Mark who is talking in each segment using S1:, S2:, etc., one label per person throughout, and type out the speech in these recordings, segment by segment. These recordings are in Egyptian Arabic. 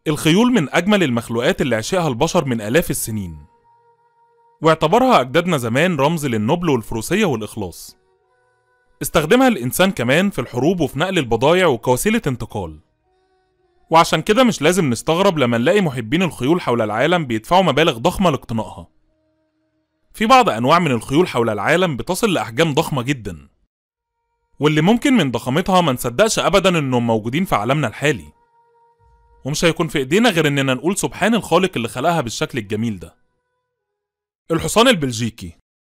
S1: الخيول من أجمل المخلوقات اللي عشقها البشر من آلاف السنين واعتبرها أجدادنا زمان رمز للنبل والفروسية والإخلاص استخدمها الإنسان كمان في الحروب وفي نقل البضائع وكوسيلة انتقال وعشان كده مش لازم نستغرب لما نلاقي محبين الخيول حول العالم بيدفعوا مبالغ ضخمة لاقتنائها في بعض أنواع من الخيول حول العالم بتصل لأحجام ضخمة جدا واللي ممكن من ضخامتها ما نصدقش أبدا إنهم موجودين في عالمنا الحالي ومش هيكون في إيدينا غير إننا نقول سبحان الخالق اللي خلقها بالشكل الجميل ده الحصان البلجيكي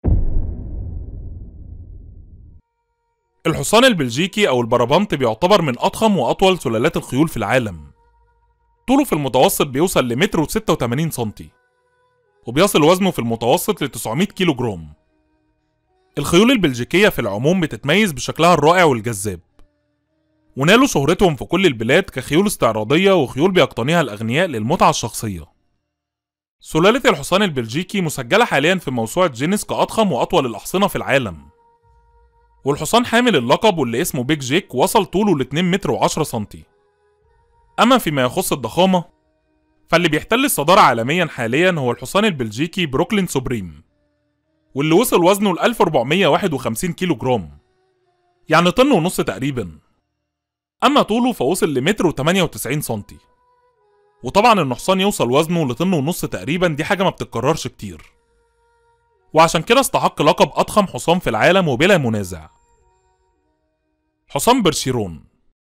S1: الحصان البلجيكي أو البربنط بيعتبر من أضخم وأطول سلالات الخيول في العالم طوله في المتوسط بيوصل لمتر وستة وتمانين سنتي وبيصل وزنه في المتوسط ل 900 كيلو جرام الخيول البلجيكية في العموم بتتميز بشكلها الرائع والجذاب ونالوا شهرتهم في كل البلاد كخيول استعراضية وخيول بيقتنيها الأغنياء للمتعة الشخصية سلالة الحصان البلجيكي مسجلة حاليا في موسوعة جينيس كأضخم وأطول الأحصنة في العالم والحصان حامل اللقب واللي اسمه بيج جيك وصل طوله ل 2 متر و10 سنتي أما فيما يخص الضخامة فاللي بيحتل الصدارة عالميا حاليا هو الحصان البلجيكي بروكلين سوبريم واللي وصل وزنه ل 1451 كيلو جرام يعني طن ونص تقريبا أما طوله فوصل لمتر و98 سنتي وطبعا إن حصان يوصل وزنه لطن ونص تقريبا دي حاجة ما بتتكررش كتير وعشان كده استحق لقب أضخم حصان في العالم وبلا منازع حصان برشيرون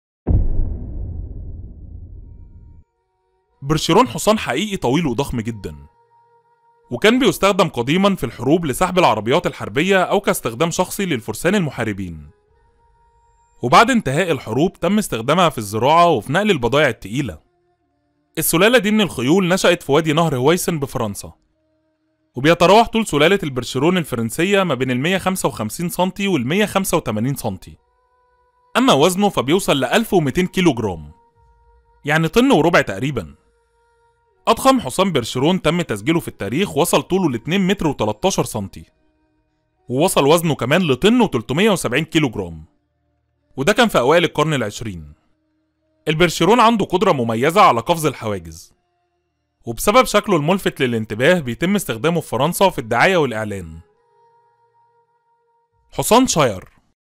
S1: برشيرون حصان حقيقي طويل وضخم جدا وكان بيستخدم قديما في الحروب لسحب العربيات الحربية أو كاستخدام شخصي للفرسان المحاربين وبعد انتهاء الحروب تم استخدامها في الزراعة وفي نقل البضائع التقيلة السلالة دي من الخيول نشأت في وادي نهر هويسن بفرنسا وبيتراوح طول سلالة البرشيرون الفرنسية ما بين ال 155 سنتي وال 185 سنتي أما وزنه فبيوصل ل 1200 كيلو جرام يعني طن وربع تقريبا أضخم حصان برشيرون تم تسجيله في التاريخ وصل طوله ل 2 متر و13 سنتي ووصل وزنه كمان لطن و370 كيلو جرام وده كان في أوائل القرن العشرين البرشيرون عنده قدرة مميزة على قفز الحواجز وبسبب شكله الملفت للانتباه بيتم استخدامه في فرنسا في الدعاية والإعلان حصان شاير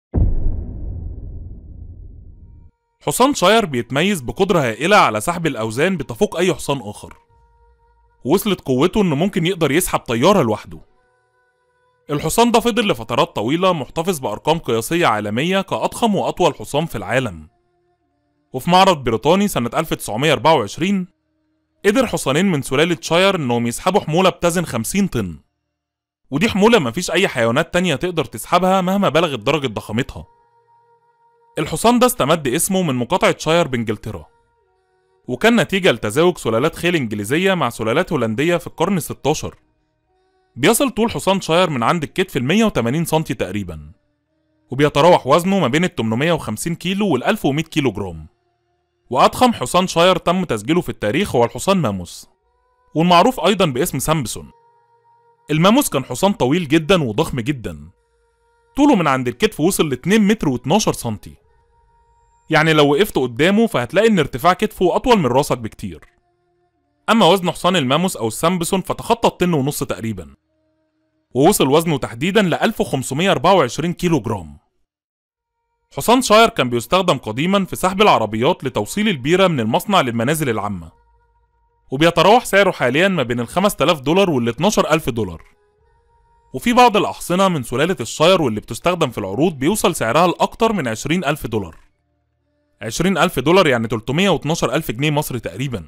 S1: حصان شاير بيتميز بقدرة هائلة على سحب الأوزان بتفوق أي حصان آخر وصلت قوته إنه ممكن يقدر يسحب طيارة لوحده الحصان ده فضل لفترات طويلة محتفظ بأرقام قياسية عالمية كأضخم وأطول حصان في العالم وفي معرض بريطاني سنة 1924 قدر حصانين من سلالة شاير إنهم يسحبوا حمولة بتزن 50 طن ودي حمولة مفيش أي حيوانات تانية تقدر تسحبها مهما بلغت درجة ضخامتها الحصان ده استمد اسمه من مقاطعة شاير بإنجلترا وكان نتيجة لتزاوج سلالات خيل إنجليزية مع سلالات هولندية في القرن 16 بيصل طول حصان شاير من عند الكتف ل 180 سنتي تقريبا وبيتراوح وزنه ما بين ال 850 كيلو وال 1100 كيلو جرام وأضخم حصان شاير تم تسجيله في التاريخ هو الحصان ماموس والمعروف أيضا باسم سامبسون الماموس كان حصان طويل جدا وضخم جدا طوله من عند الكتف وصل ل 2 متر و12 سنتي يعني لو وقفت قدامه فهتلاقي ان ارتفاع كتفه أطول من راسك بكتير أما وزن حصان الماموس أو السامبسون فتخطى الطن ونص تقريبا ووصل وزنه تحديدا ل 1524 كيلو جرام حصان شاير كان بيستخدم قديما في سحب العربيات لتوصيل البيرة من المصنع للمنازل العامة وبيتراوح سعره حاليا ما بين ال 5000 دولار وال 12000 دولار وفي بعض الأحصنة من سلالة الشاير واللي بتستخدم في العروض بيوصل سعرها لأكتر من 20000 دولار 20000 دولار يعني 312000 جنيه مصري تقريبا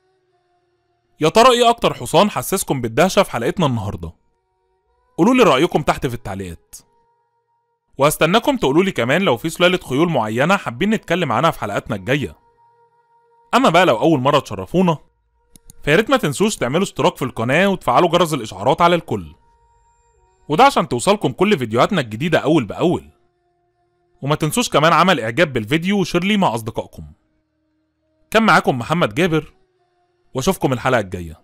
S1: يا ترى ايه اكتر حصان حسسكم بالدهشة في حلقتنا النهاردة قولوا لي رأيكم تحت في التعليقات وهستناكم تقولوا لي كمان لو في سلالة خيول معينة حابين نتكلم عنها في حلقاتنا الجاية أما بقى لو أول مرة تشرفونا فياريت ما تنسوش تعملوا اشتراك في القناة وتفعلوا جرس الإشعارات على الكل وده عشان توصلكم كل فيديوهاتنا الجديدة أول بأول وما تنسوش كمان عمل إعجاب بالفيديو وشير ليه مع أصدقائكم كان معاكم محمد جابر واشوفكم الحلقة الجاية